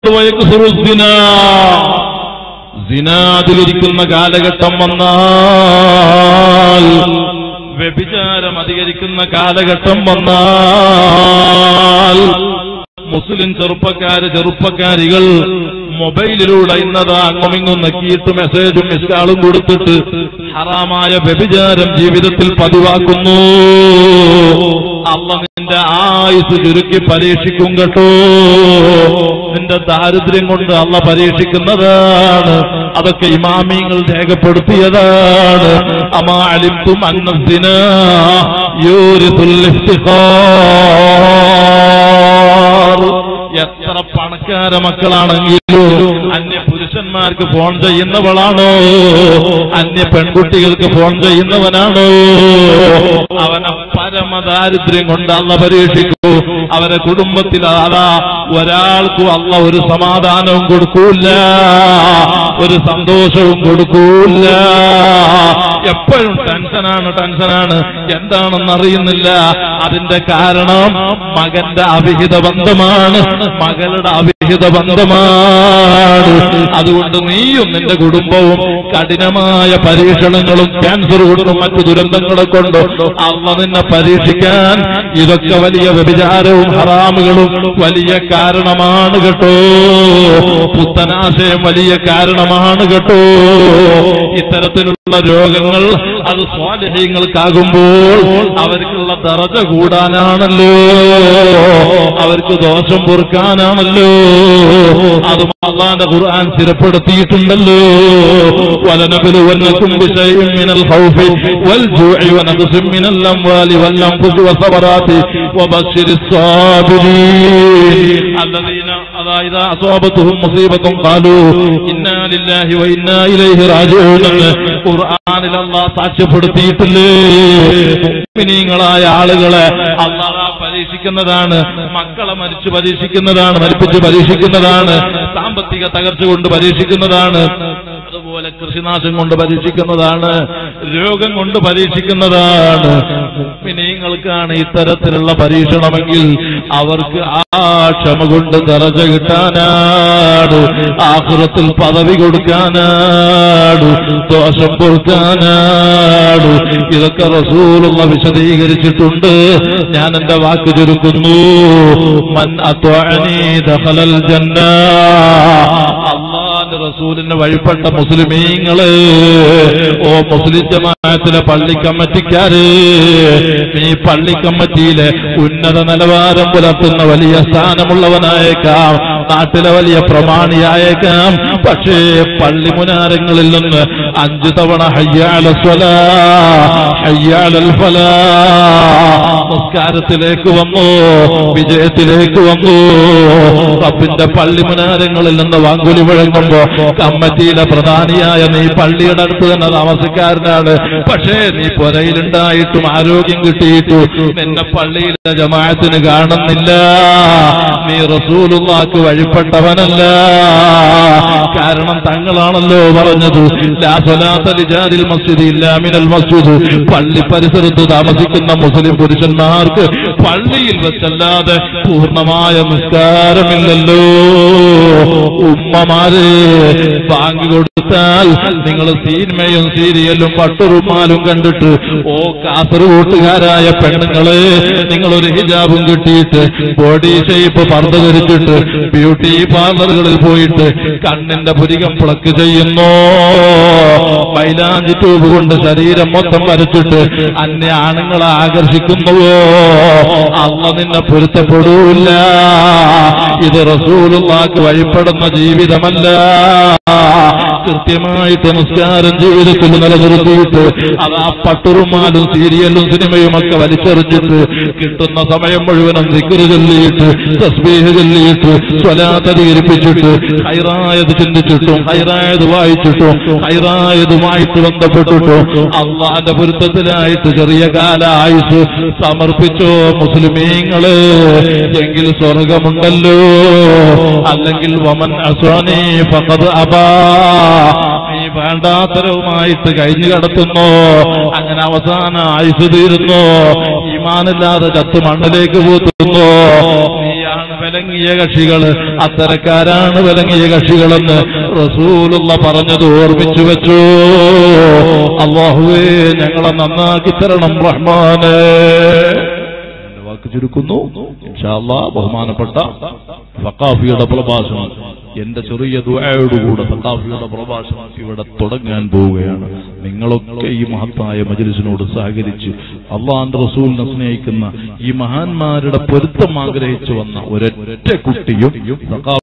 വയക്കുസുറുദ്ദിന സിന അധികരിക്കുന്ന കാലഘട്ടം വന്നാൽ വ്യഭിചാരം അധികരിക്കുന്ന കാലഘട്ടം വന്നാൽ മുസ്ലിം ചെറുപ്പക്കാര് ചെറുപ്പക്കാരികൾ മൊബൈലിലൂടെ ഇന്നതാ അങ്ങുമിങ്ങും നക്കിയിട്ട് മെസ്സേജും മിസ്കാളും കൊടുത്തിട്ട് ഹറാമായ വ്യഭിചാരം ജീവിതത്തിൽ പതിവാക്കുന്നു അല്ല നിന്റെ ആയുസ് ചുരുക്കി പരീക്ഷിക്കും കേട്ടോ നിന്റെ ദാരിദ്ര്യം കൊണ്ട് അല്ല പരീക്ഷിക്കുന്നതാണ് അതൊക്കെ ഇമാമിങ്ങൾ രേഖപ്പെടുത്തിയതാണ് അമാലിത്തും അന്നസിന യൂരിസുൽ ഇഫ്തിഖാർ എത്ര പണക്കാര മക്കളാണെങ്കിലും അന്യ പുരുഷന്മാർക്ക് ഫോൺ ചെയ്യുന്നവളാണോ അന്യ പെൺകുട്ടികൾക്ക് ഫോൺ ചെയ്യുന്നവനാണോ അവനെ പരമദാരിദ്ര്യം കൊണ്ട് അല്ല പരീക്ഷിക്കൂ അവരെ കുടുംബത്തിൽ അതാ ഒരാൾക്കും അല്ല ഒരു സമാധാനവും കൊടുക്കൂല ഒരു സന്തോഷവും കൊടുക്കൂല എപ്പോഴും ടെൻഷനാണ് ടെൻഷനാണ് എന്താണെന്ന് അറിയുന്നില്ല അതിന്റെ കാരണം മകന്റെ അവിഹിത ബന്ധമാണ് മകളുടെ അവിഹിത ബന്ധമാണ് അതുകൊണ്ട് നീയും നിന്റെ കുടുംബവും കഠിനമായ പരീക്ഷണങ്ങളും ക്യാൻസർ കൊണ്ടും മറ്റു ദുരന്തങ്ങളെ കൊണ്ടും അള്ള നിന്നെ പരീക്ഷിക്കാൻ ഇതൊക്കെ വലിയ വ്യഭിചാരവും ഹറാമുകളും വലിയ കാരണമാണ് കേട്ടോ പുത്തനാശയം വലിയ കാരണമാണ് കേട്ടോ ഇത്തരത്തിലുള്ള രോഗങ്ങൾ അത് സ്വാധീനങ്ങൾക്കാകുമ്പോൾ അവർക്കുള്ള ദറജ കൂടാനാണല്ലോ അവർക്ക് ദോഷം പൊറുക്കാനാണല്ലോ അതും അള്ളാന്റെ ഖുർആൻ സ്ഥിരപ്പെടുത്തിയിട്ടുണ്ടല്ലോ ولنبلونكم بشيء من الخوف والجوع ونقص من الأموال والأنفس والثمرات وبشر الصابرين الذين أذا إذا أصابتهم مصيبة قالوا إنا لله وإنا إليه راجعون ഖുർആനിൽ അള്ളാഹ് സാക്ഷ്യപ്പെടുത്തിയിട്ടില്ലേ മുഅ്മിനീങ്ങളായ ആളുകളെ അള്ളാഹ് പരീക്ഷിക്കുന്നതാണ് മക്കളെ മരിച്ചു പരീക്ഷിക്കുന്നതാണ് മരിപ്പിച്ച് പരീക്ഷിക്കുന്നതാണ് സാമ്പത്തിക തകർച്ച കൊണ്ട് പരീക്ഷിക്കുന്നതാണ് അതുപോലെ കൃഷിനാശം കൊണ്ട് പരീക്ഷിക്കുന്നതാണ് രോഗം കൊണ്ട് പരീക്ഷിക്കുന്നതാണ് മുഅ്മിനീങ്ങൾക്കാണ് ഇത്തരത്തിലുള്ള പരീക്ഷണമെങ്കിൽ അവർക്ക് ആ ക്ഷമ കൊണ്ട് ദറജ കിട്ടാനാണ് ആഹൃത്തിൽ പദവി കൊടുക്കാനാണ് ദോഷം പൊറുക്കാനാണ് ഇതൊക്കെ റസൂലുള്ള വിശദീകരിച്ചിട്ടുണ്ട് ഞാൻ എന്റെ വാക്ക് ചുരുക്കുന്നു മൻ അത്വഅനി ദഖലൽ ജന്ന അള്ളാന്റെ റസൂലിന് വഴിപ്പെട്ട മുസ്ലിമീങ്ങള് ഓ മുസ്ലിം ജമാഅത്തിലെ പള്ളി കമ്മിറ്റിക്കാര് ഈ പള്ളി കമ്മിറ്റിയിലെ ഉന്നത നിലവാരം പുലർത്തുന്ന വലിയ സ്ഥാനമുള്ളവനായേക്കാം നാട്ടിലെ വലിയ പ്രമാണിയായേക്കാം പക്ഷേ പള്ളി മുനാരങ്ങളിൽ നിന്ന് അഞ്ചു തവണ ഹയ്യാല സ്വലാ ഹയ്യാലൽ ഫലാ നമസ്കാരത്തിലേക്ക് വന്നു വിജയത്തിലേക്ക് വന്നു റബ്ബിന്റെ പള്ളി മുനാരങ്ങളിൽ നിന്ന് വാങ്കുലി മുഴങ്ങുമ്പോ കമ്മറ്റിയിലെ പ്രധാനിയായ നീ പള്ളിയുടെ അടുത്ത് തന്നെ താമസക്കാരനാണ് പക്ഷേ നീ പുരയിലുണ്ടായിട്ടും ആരോഗ്യം കിട്ടിയിട്ടു നിന്നെ പള്ളിയിലെ ജമാഅത്തിന് കാണുന്നില്ല നീ റസൂലുള്ളാക്ക് വഴിപ്പെട്ടവനല്ല കാരണം തങ്ങളാണല്ലോ പറഞ്ഞത് ലാ സ്വലാത്ത ലിജാരിൽ മസ്ജിദ് ഇല്ലാ മിനൽ മസ്ജിദ് പള്ളി പരിസരത്ത് താമസിക്കുന്ന മുസ്ലിം പുരുഷന്മാർക്ക് പള്ളിയിൽ വെച്ചല്ലാതെ പൂർണ്ണമായ നിസ്കാരമില്ലല്ലോ ഉമ്മമാരെ ബാങ്ക് കൊടുത്താൽ നിങ്ങൾ സിനിമയും സീരിയലും പട്ടുറുമാലും കണ്ടിട്ട് ഓ കാസർഗോട്ടുകാരായ പെണ്ണുങ്ങള് നിങ്ങളൊരു ഹിജാബും കിട്ടിയിട്ട് ബോഡി ഷേപ്പ് പർദ്ദ ധരിച്ചിട്ട് ബ്യൂട്ടി പാർലറുകളിൽ പോയിട്ട് കണ്ണിന്റെ പുരികം പ്ലക്ക് ചെയ്യുന്നു മൈലാഞ്ചി ട്യൂബ് കൊണ്ട് ശരീരം മൊത്തം വരച്ചിട്ട് അന്യ ആണുങ്ങളെ ആകർഷിക്കുന്നുവോ അള്ള നിന്നെ പൊരുത്തപ്പെടൂല്ല ഇത് റസൂലുള്ളാക്ക് വഴിപ്പെടുന്ന ജീവിതമല്ല കൃത്യമായിട്ട് നിസ്കാരം ജീവിതത്തിൽ നിലനിർത്തിയിട്ട് അത് ആ പട്ടുറുമാലും സീരിയലും സിനിമയും ഒക്കെ വലിച്ചെറിഞ്ഞിട്ട് കിട്ടുന്ന സമയം മുഴുവനും ദിക്റ് ചൊല്ലിയിട്ട് തസ്ബീഹ് ചൊല്ലിയിട്ട് സ്വലാത്തധികരിപ്പിച്ചിട്ട് ഹൈറായത് ചിന്തിച്ചിട്ടും ഹൈറായത് വായിച്ചിട്ടും ഹൈറായതുമായിട്ട് ബന്ധപ്പെട്ടിട്ടും അള്ളാന്റെ പൊരുത്തത്തിലായിട്ട് ചെറിയ കാല ആയുസ് സമർപ്പിച്ചോ മുസ്ലിമീങ്ങള് എങ്കിൽ സ്വർഗമുണ്ടല്ലോ അല്ലെങ്കിൽ വമൻ അസ്വാനി ഫഖദ് അബാ നീ വേണ്ടാത്തരവുമായിട്ട് കഴിഞ്ഞു കടത്തുന്നു അങ്ങനെ അവസാന ആയുസ് തീരുന്നു ഈമാനില്ലാതെ ചത്ത് മണ്ണിലേക്ക് പൂത്തുന്നു നീ അവരാണ് വിലങ്ങിയ കക്ഷികൾ അത്തരക്കാരാണ് വിലങ്ങിയ കക്ഷികളെന്ന് റസൂലുള്ള പറഞ്ഞത് ഓർമ്മിച്ചു വെച്ചു അള്ളാഹുവേ ഞങ്ങളെ നന്നാക്കി തരണം റഹ്മാനെ എന്റെ വാക്ക് ചുരുക്കുന്നു ഇൻഷാ അല്ലാഹ് ബഹുമാനപ്പെട്ട സഖാഫിയുടെ പ്രഭാഷണം എന്റെ ചെറിയ ദുആയോടുകൂടെ സഖാഫിയുടെ പ്രഭാഷണം ഇവിടെ തുടങ്ങാൻ പോവുകയാണ് നിങ്ങളൊക്കെ ഈ മഹത്തായ മജ്ലിസിനോട് സഹകരിച്ച് അള്ളാഹ് റസൂലിനെ സ്നേഹിക്കുന്ന ഈ മഹാന്മാരുടെ പൊരുത്തം ആഗ്രഹിച്ചു വന്ന ഒരൊറ്റ കുട്ടിയും സഖാ